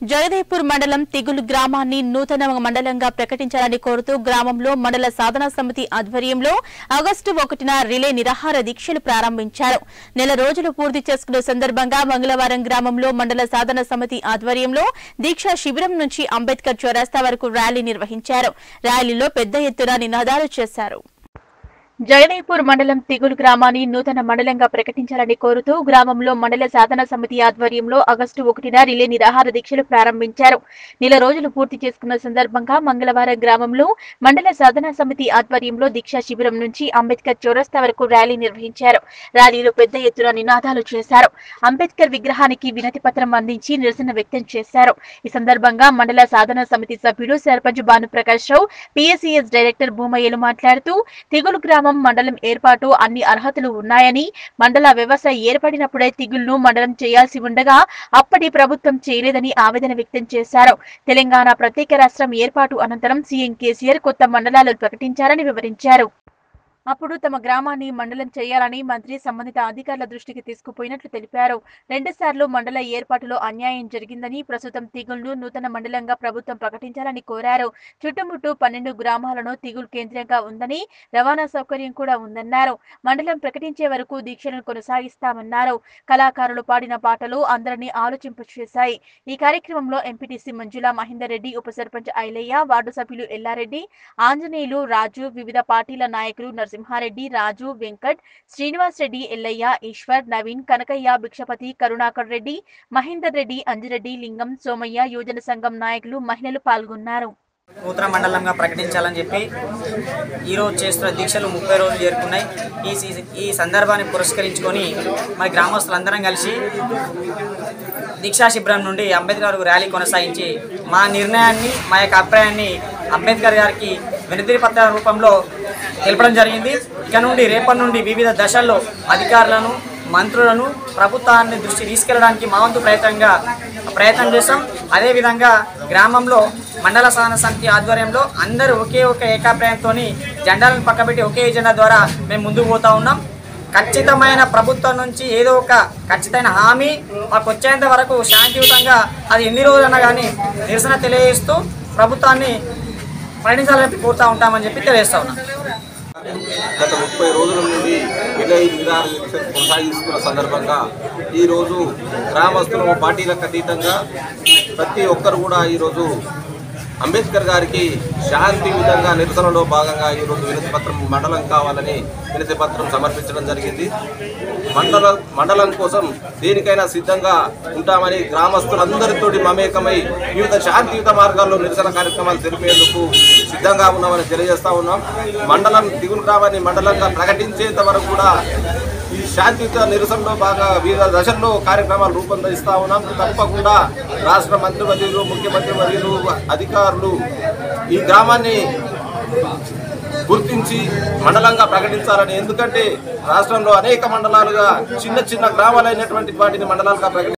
జగదేపూర్ మండలం తిగులు గ్రామాన్ని నూతన మండలంగా ప్రకటించాలని కోరుతూ గ్రామంలో మండల సాధనా సమితి ఆధ్వర్యంలో ఆగస్టు ఒకటిన రిలే నిరాహార దీక్షలు ప్రారంభించారు నెల రోజులు పూర్తి చేసుకున్న సందర్భంగా మంగళవారం గ్రామంలో మండల సాధన సమితి ఆధ్వర్యంలో దీక్షా శిబిరం నుంచి అంబేద్కర్ చౌరాస్తా వరకు ర్యాలీ నిర్వహించారు ర్యాలీలో పెద్ద ఎత్తున నినాదాలు చేశారు జగదేపూర్ మండలం తిగులు గ్రామాన్ని నూతన మండలంగా ప్రకటించాలని కోరుతూ గ్రామంలో మండల సాధన సమితి ఆధ్వర్యంలో ఆగస్టు ఒకటిన రిలే నిరాహార దీక్షలు ప్రారంభించారు నెల రోజులు పూర్తి చేసుకున్న సందర్భంగా మంగళవారం గ్రామంలో మండల సాధన సమితి ఆధ్వర్యంలో దీక్షా శిబిరం నుంచి అంబేద్కర్ చౌరస్తా వరకు ర్యాలీ నిర్వహించారు ర్యాలీలో పెద్ద ఎత్తున నినాదాలు చేశారు అంబేద్కర్ విగ్రహానికి వినతి పత్రం అందించి నిరసన వ్యక్తం చేశారు ఈ సందర్భంగా మండల సాధన సమితి సభ్యుడు సర్పంచ్ భానుప్రకాష్ రావు పిఎస్సిఎస్ డైరెక్టర్ భూమయ్యలు మాట్లాడుతూ తిగులు గ్రామం మండలం ఏర్పాటు అన్ని అర్హతలు ఉన్నాయని మండల వ్యవస్థ ఏర్పడినప్పుడే తిగులును మండలం చేయాల్సి ఉండగా అప్పటి ప్రభుత్వం చేయలేదని ఆవేదన వ్యక్తం చేశారు తెలంగాణ ప్రత్యేక రాష్ట్రం ఏర్పాటు అనంతరం సీఎం కేసీఆర్ కొత్త మండలాలు ప్రకటించారని వివరించారు అప్పుడు తమ గ్రామాన్ని మండలం చేయాలని మంత్రి సంబంధిత అధికారుల దృష్టికి తీసుకుపోయినట్లు తెలిపారు రెండుసార్లు మండల ఏర్పాటులో అన్యాయం జరిగిందని ప్రస్తుతం తిగుల్ను నూతన మండలంగా ప్రభుత్వం ప్రకటించాలని కోరారు చుట్టుముట్టు పన్నెండు గ్రామాలను తిగుల్ కేంద్రంగా ఉందని రవాణా సౌకర్యం కూడా ఉందన్నారు మండలం ప్రకటించే వరకు దీక్షలను కొనసాగిస్తామన్నారు కళాకారులు పాడిన పాటలు అందరినీ ఆలోచింపచేశాయి ఈ కార్యక్రమంలో ఎంపీటీసీ మంజుల మహేందర్ రెడ్డి ఉప సర్పంచ్ ఐలయ్య వార్డు సభ్యులు ఎల్లారెడ్డి ఆంజనేయులు రాజు వివిధ పార్టీల నాయకులు నరసింహారెడ్డి రాజు వెంకట్ శ్రీనివాస్ రెడ్డి ఎల్లయ్య ఈశ్వర్ నవీన్ కనకయ్య భిక్షపతి కరుణాకర్ రెడ్డి మహేందర్ రెడ్డి అంజిరెడ్డి లింగం సోమయ్య యువజన సంఘం నాయకులు మహిళలు పాల్గొన్నారు నూతన మండలంగా ప్రకటించాలని చెప్పి ఈరోజు చేస్తున్న దీక్షలు ముప్పై రోజులు చేరుకున్నాయి ఈ సీ- ఈ సందర్భాన్ని పురస్కరించుకొని మా గ్రామస్తులందరం కలిసి దీక్షా శిబిరం నుండి అంబేద్కర్ ర్యాలీ కొనసాగించి మా నిర్ణయాన్ని మా యొక్క అభిప్రాయాన్ని అంబేద్కర్ గారికి వినతి పత్ర రూపంలో తెలపడం జరిగింది ఇక నుండి రేపటి నుండి వివిధ దశల్లో అధికారులను మంత్రులను ప్రభుత్వాన్ని దృష్టి తీసుకెళ్ళడానికి మా వంతు ప్రయత్నంగా ప్రయత్నం చేస్తాం అదేవిధంగా గ్రామంలో మండల సాధన సమితి ఆధ్వర్యంలో అందరూ ఒకే ఒక ఏకాభిప్రాయంతో జెండాలను పక్కబెట్టి ఒకే ఎజెండా ద్వారా మేము ముందుకు పోతా ఉన్నాం ఖచ్చితమైన ప్రభుత్వం నుంచి ఏదో ఒక ఖచ్చితమైన హామీ మాకు వచ్చేంత వరకు శాంతియుతంగా అది ఎన్ని రోజులన్నా కానీ నిరసన తెలియజేస్తూ ప్రభుత్వాన్ని ప్రకటించాలని కోరుతూ ఉంటామని చెప్పి తెలియజేస్తా ఉన్నాం గత ముప్పై రోజుల నుండి విలయ నిరాహార దీక్ష కొనసాగిస్తున్న సందర్భంగా ఈరోజు గ్రామస్తులు పార్టీలకు అతీతంగా ప్రతి ఒక్కరు కూడా ఈరోజు అంబేద్కర్ గారికి శాంతి విధంగా నిరసనలో భాగంగా ఈరోజు వినతి పత్రం మండలం కావాలని వినతి పత్రం సమర్పించడం జరిగింది మండల మండలం కోసం దేనికైనా సిద్ధంగా ఉంటామని గ్రామస్తులందరితోటి మమేకమై వివిధ శాంతియుత మార్గాల్లో నిరసన కార్యక్రమాలు తెలిపేందుకు సిద్ధంగా ఉన్నామని తెలియజేస్తా ఉన్నాం మండలం దిగులు గ్రామాన్ని మండలంగా ప్రకటించేంత వరకు కూడా ఈ శాంతియుత నిరసనలో బాగా వివిధ దశల్లో కార్యక్రమాలు రూపొందిస్తా ఉన్నాం తప్పకుండా రాష్ట్ర మంత్రివర్యులు ముఖ్యమంత్రి వర్యులు అధికారులు ఈ గ్రామాన్ని గుర్తించి మండలంగా ప్రకటించాలని ఎందుకంటే రాష్ట్రంలో అనేక మండలాలుగా చిన్న చిన్న గ్రామాలైనటువంటి వాటిని మండలాలుగా ప్రకటి